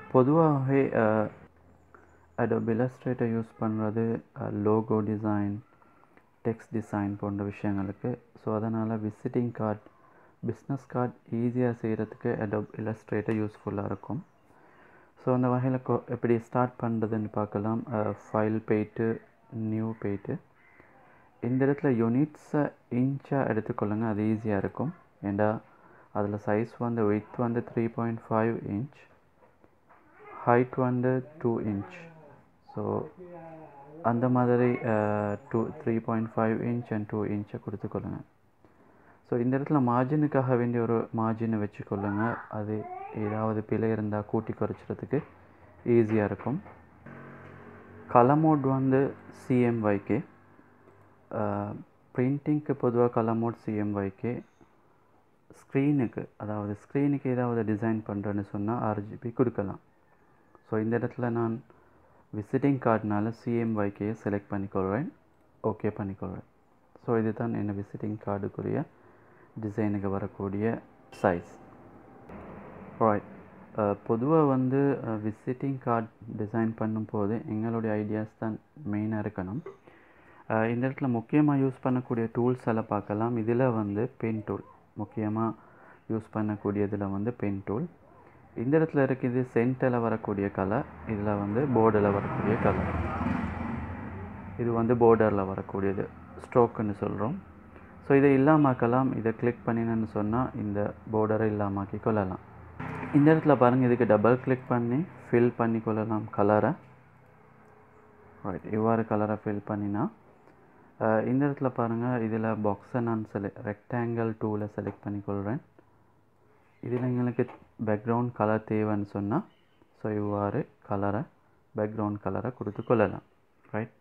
பொதுவாகவே Adobe Illustrator use பண்ணுறது logo design text design போன்ற விஷயங்களுக்கு ஸோ அதனால் விசிட்டிங் கார்ட் பிஸ்னஸ் கார்ட் ஈஸியாக செய்கிறதுக்கு அடோப் இல்லஸ்ட்ரேட்டர் யூஸ்ஃபுல்லாக இருக்கும் ஸோ அந்த வகையில் கொ எப்படி ஸ்டார்ட் பண்ணுறதுன்னு பார்க்கலாம் ஃபைல் போயிட்டு நியூ போயிட்டு இந்த இடத்துல யூனிட்ஸை இன்ச்சாக எடுத்துக்கொள்ளுங்க அது ஈஸியாக இருக்கும் ஏண்டா அதில் சைஸ் வந்து வித் வந்து three point five inch height வந்து டூ இன்ச் ஸோ அந்த மாதிரி two three point five inch and two இன்ச்சை கொடுத்துக்கொள்ளுங்க ஸோ இந்த இடத்துல மார்ஜினுக்காக வேண்டிய ஒரு மார்ஜினை வச்சுக்கொள்ளுங்க அது ஏதாவது பிழை இருந்தால் கூட்டி குறைச்சிறதுக்கு ஈஸியாக இருக்கும் கலர் மோட் வந்து சிஎம்ஒய்கே பிரிண்டிங்க்கு பொதுவாக கலர் மோட் சிஎம்ஒய்கே ஸ்க்ரீனுக்கு அதாவது ஸ்க்ரீனுக்கு ஏதாவது டிசைன் பண்ணுறேன்னு சொன்னால் ஆர்ஜிபி கொடுக்கலாம் ஸோ இந்த இடத்துல நான் விசிட்டிங் கார்டுனால சிஎம்ஒய்கேயை செலக்ட் பண்ணிக்கொள்கிறேன் ஓகே பண்ணிக்கொள்கிறேன் ஸோ இது தான் என்ன விசிட்டிங் கார்டுக்குரிய டிசைனுக்கு வரக்கூடிய சைஸ் ரைட் பொதுவாக வந்து விசிட்டிங் கார்டு டிசைன் பண்ணும்போது எங்களுடைய ஐடியாஸ் தான் மெயினாக இருக்கணும் இந்த இடத்துல முக்கியமாக யூஸ் பண்ணக்கூடிய டூல்ஸ் எல்லாம் பார்க்கலாம் இதில் வந்து பென் டூல் முக்கியமாக யூஸ் பண்ணக்கூடியதில் வந்து பென் டூல் இந்த இடத்துல இருக்குது சென்டரில் வரக்கூடிய கலர் இதில் வந்து போர்டில் வரக்கூடிய கலர் இது வந்து போர்டரில் வரக்கூடியது ஸ்ட்ரோக்குன்னு சொல்கிறோம் ஸோ இதை இல்லாமாக்கலாம் இதை கிளிக் பண்ணினேன்னு சொன்னால் இந்த போர்டரை இல்லாமாக்கி கொள்ளலாம் இந்த இடத்துல பாருங்கள் இதுக்கு டபுள் கிளிக் பண்ணி ஃபில் பண்ணி கொள்ளலாம் கலரை ரைட் இவ்வாறு கலரை ஃபில் பண்ணினா இந்த இடத்துல பாருங்கள் இதில் பாக்ஸை நான் செலக்ட் ரெக்டாங்கிள் டூவில் செலக்ட் பண்ணிக்கொள்கிறேன் இதில் எங்களுக்கு பேக்ரவுண்ட் கலர் தேவைன்னு சொன்னால் ஸோ இவ்வாறு கலரை பேக்ரவுண்ட் கலரை கொடுத்து கொள்ளலாம் ரைட்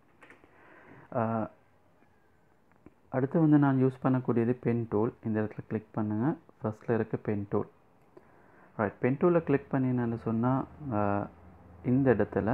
அடுத்து வந்து நான் யூஸ் பண்ணக்கூடியது பென் டூல் இந்த இடத்துல கிளிக் பண்ணுங்கள் ஃபஸ்ட்டில் இருக்க பென் டூல் ரைட் பென் டூலை கிளிக் பண்ணினேன்னு சொன்னால் இந்த இடத்துல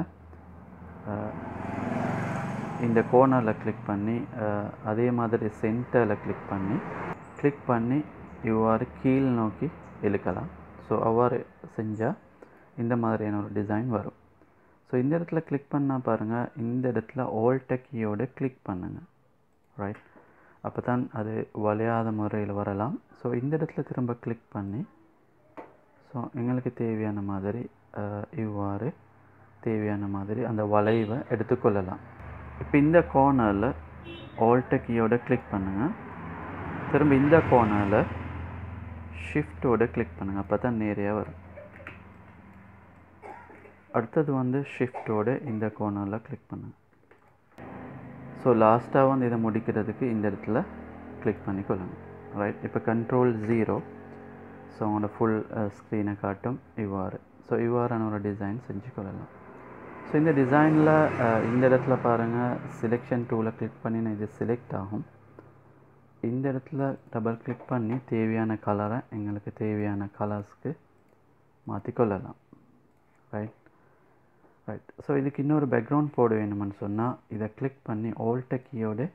இந்த கோர்னரில் கிளிக் பண்ணி அதே மாதிரி சென்டரில் கிளிக் பண்ணி கிளிக் பண்ணி இவ்வாறு கீழ் நோக்கி இழுக்கலாம் ஸோ அவ்வாறு செஞ்சால் இந்த மாதிரியான ஒரு டிசைன் வரும் ஸோ இந்த இடத்துல கிளிக் பண்ணால் பாருங்கள் இந்த இடத்துல ஓல்ட கீயோடு கிளிக் பண்ணுங்கள் ரைட் அப்போ தான் அது வளையாத முறையில் வரலாம் ஸோ இந்த இடத்துல திரும்ப கிளிக் பண்ணி ஸோ எங்களுக்கு தேவையான மாதிரி இவ்வாறு தேவையான மாதிரி அந்த வளைவை எடுத்துக்கொள்ளலாம் இப்போ இந்த கோர்னரில் ஓல்ட கீயோட கிளிக் பண்ணுங்கள் திரும்ப இந்த கோர்னரில் ஷிஃப்ட்டோட கிளிக் பண்ணுங்கள் அப்போ தான் நேரையாக வரும் அடுத்தது வந்து ஷிஃப்ட்டோட இந்த கோர்னரில் கிளிக் பண்ணுங்கள் ஸோ லாஸ்ட்டாக வந்து இதை முடிக்கிறதுக்கு இந்த இடத்துல கிளிக் பண்ணிக்கொள்ளுங்க ரைட் இப்போ கண்ட்ரோல் ஜீரோ ஸோ உங்களோட ஃபுல் ஸ்க்ரீனை காட்டும் இவ்வாறு ஸோ இவ்வாறான ஒரு டிசைன் செஞ்சு கொள்ளலாம் ஸோ இந்த டிசைனில் இந்த இடத்துல பாருங்கள் செலெக்ஷன் டூவில் கிளிக் பண்ணி இது செலக்ட் ஆகும் இந்த இடத்துல டபுள் கிளிக் பண்ணி தேவையான கலரை எங்களுக்கு தேவையான கலர்ஸ்க்கு மாற்றிக்கொள்ளலாம் ரைட் ரைட் ஸோ இதுக்கு இன்னொரு பேக்ரவுண்ட் போட வேணுமென்னு சொன்னால் இதை கிளிக் பண்ணி ஓல்ட கீயோடு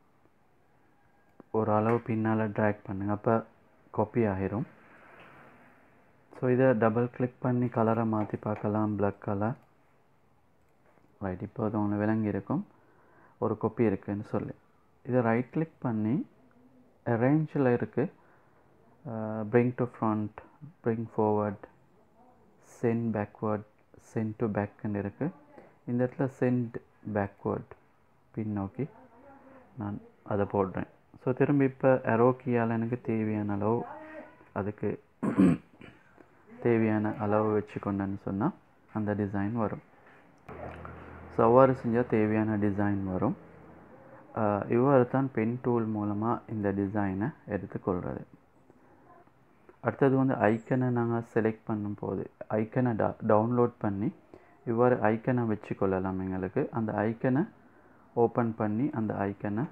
ஒரு அளவு பின்னால் ட்ராக் பண்ணுங்கள் அப்போ காப்பி ஆகிரும் ஸோ இதை டபுள் கிளிக் பண்ணி கலரை மாற்றி பார்க்கலாம் பிளாக் கலர் ரைட் இப்போ அது ஒன்று விளங்கி இருக்கும் ஒரு கொப்பி இருக்குதுன்னு சொல்லி இதை ரைட் கிளிக் பண்ணி அரேஞ்சில் இருக்குது bring to front bring forward send backward send to பேக்குன்னு இருக்குது இந்த இடத்துல சென்ட் பேக்வேர்ட் பின்னோக்கி நான் அதை போடுறேன் ஸோ திரும்பி இப்போ அரோக்கியால் எனக்கு தேவையான அளவு அதுக்கு தேவையான அளவு வச்சுக்கொண்டேன்னு சொன்னால் அந்த டிசைன் வரும் ஸோ அவ்வாறு செஞ்சால் தேவையான டிசைன் வரும் இவ்வாறு தான் பென் டூல் மூலமாக இந்த டிசைனை எடுத்துக்கொள்கிறது அடுத்தது வந்து ஐக்கனை நாங்கள் செலக்ட் பண்ணும்போது ஐக்கனை டா டவுன்லோட் பண்ணி இவ்வாறு ஐக்கனை வச்சு கொள்ளலாம் எங்களுக்கு அந்த ஐக்கனை ஓப்பன் பண்ணி அந்த ஐக்கனை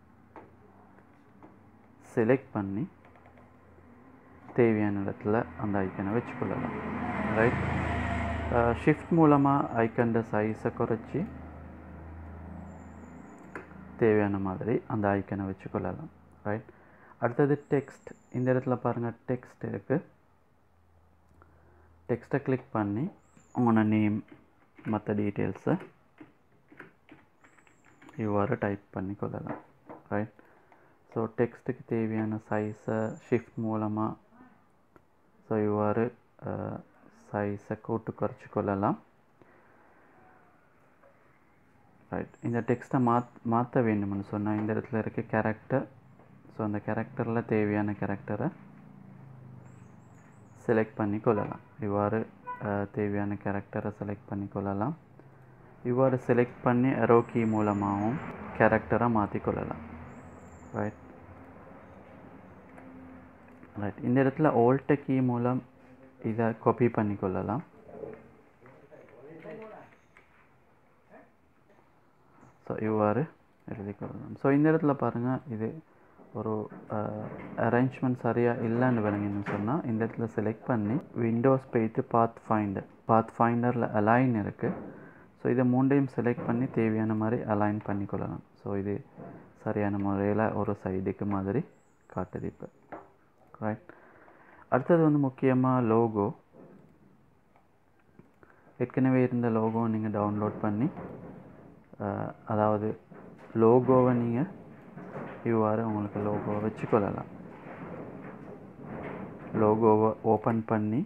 செலக்ட் பண்ணி தேவையான இடத்துல அந்த ஐக்கனை வச்சுக்கொள்ளலாம் ரைட் ஷிஃப்ட் மூலமாக ஐக்கண்ட சைஸை குறைச்சி தேவையான மாதிரி அந்த ஐக்கனை வச்சுக்கொள்ளலாம் ரைட் அடுத்தது டெக்ஸ்ட் இந்த இடத்துல பாருங்கள் டெக்ஸ்ட் இருக்குது டெக்ஸ்ட்டை கிளிக் பண்ணி உங்களோட நேம் மற்ற டீட்டெயில்ஸை இவ்வாறு டைப் பண்ணி கொள்ளலாம் ரைட் ஸோ டெக்ஸ்ட்டுக்கு தேவையான சைஸை ஷிஃப்ட் மூலமாக ஸோ இவ்வாறு சைஸை கூட்டு குறைச்சி கொள்ளலாம் ரைட் இந்த டெக்ஸ்ட்டை மாத் மாற்ற வேண்டும்னு சொன்னால் இந்த இடத்துல இருக்க கேரக்டர் ஸோ அந்த கேரக்டரில் தேவையான கேரக்டரை செலக்ட் பண்ணி கொள்ளலாம் இவ்வாறு தேவையான கேரக்டரை செலக்ட் பண்ணி கொள்ளலாம் இவ்வாறு செலக்ட் பண்ணி அரோ கீ மூலமாகவும் கேரக்டரை மாற்றி கொள்ளலாம் ரைட் ரைட் இந்த இடத்துல ஓல்ட்ட கீ மூலம் இதை காப்பி பண்ணி கொள்ளலாம் ஸோ இவ்வாறு எழுதி கொள்ளலாம் ஸோ இந்த இடத்துல பாருங்கள் இது ஒரு அரேஞ்ச்மெண்ட் சரியாக இல்லைன்னு விளங்கின்னு சொன்னால் இந்த இடத்துல செலக்ட் பண்ணி விண்டோஸ் போயிட்டு பாத் ஃபைண்டர் பாத் ஃபைண்டரில் அலைன் இருக்குது ஸோ இதை மூண்டையும் செலக்ட் பண்ணி தேவையான மாதிரி அலைன் பண்ணி கொள்ளலாம் ஸோ இது சரியான முறையில் ஒரு சைடுக்கு மாதிரி காட்டுது இப்போ ரைட் அடுத்தது வந்து முக்கியமாக லோகோ ஏற்கனவே இருந்த லோகோ நீங்கள் டவுன்லோட் பண்ணி அதாவது லோகோவை நீங்கள் இவ்வாறு உங்களுக்கு லோகோவை வச்சுக்கொள்ளலாம் லோகோவை ஓப்பன் பண்ணி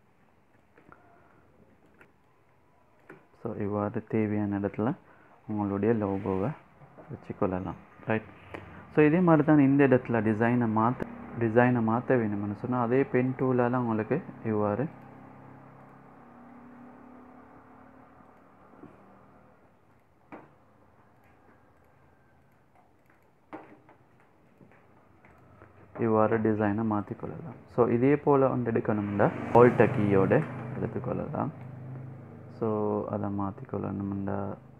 ஸோ இவ்வாறு தேவையான இடத்துல உங்களுடைய லோகோவை வச்சுக்கொள்ளலாம் ரைட் ஸோ இதே மாதிரி தான் இந்த இடத்துல டிசைனை மாற்ற டிசைனை மாற்ற வேணும்னு சொன்னால் அதே பென் டூலெலாம் உங்களுக்கு இவ்வாறு இவ்வாறு டிசைனை மாற்றிக்கொள்ளலாம் ஸோ இதே போல் ஒன்று எடுக்கணும்னா ஆல்ட்ட கீயோடு எடுத்துக்கொள்ளலாம் ஸோ அதை மாற்றிக்கொள்ளணும்னா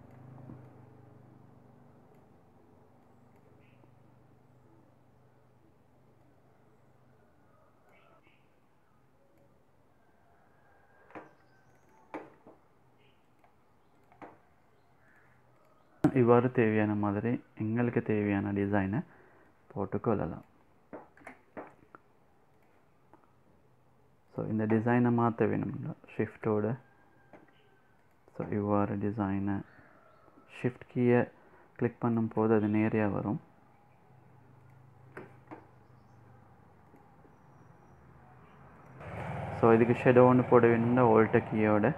இவ்வாறு தேவையான மாதிரி எங்களுக்கு தேவையான டிசைனை போட்டுக்கொள்ளலாம் ஸோ இந்த டிசைனை மாற்ற வேணும்ல ஷிஃப்டோட ஸோ இவ்வாறு டிசைனை ஷிஃப்ட் கீயை கிளிக் பண்ணும்போது அது நேரையாக வரும் ஸோ இதுக்கு ஷெடோ ஒன்று போட வேணும்னா ஓல்ட்ட கீயோட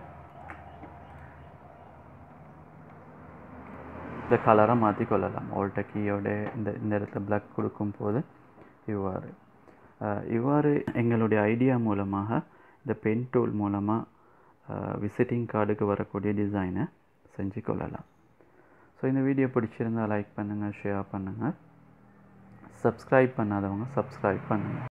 இந்த கலரை மாற்றி கொள்ளலாம் ஓல்ட்ட கீயோட இந்த இந்த இடத்துல பிளாக் கொடுக்கும் போது இவ்வாறு இவ்வாறு எங்களுடைய ஐடியா மூலமாக இந்த பென் டூல் மூலமாக விசிட்டிங் கார்டுக்கு வரக்கூடிய டிசைனை செஞ்சு கொள்ளலாம் ஸோ இந்த வீடியோ பிடிச்சிருந்தால் லைக் பண்ணுங்கள் ஷேர் பண்ணுங்கள் சப்ஸ்கிரைப் பண்ணாதவங்க சப்ஸ்கிரைப் பண்ணுங்கள்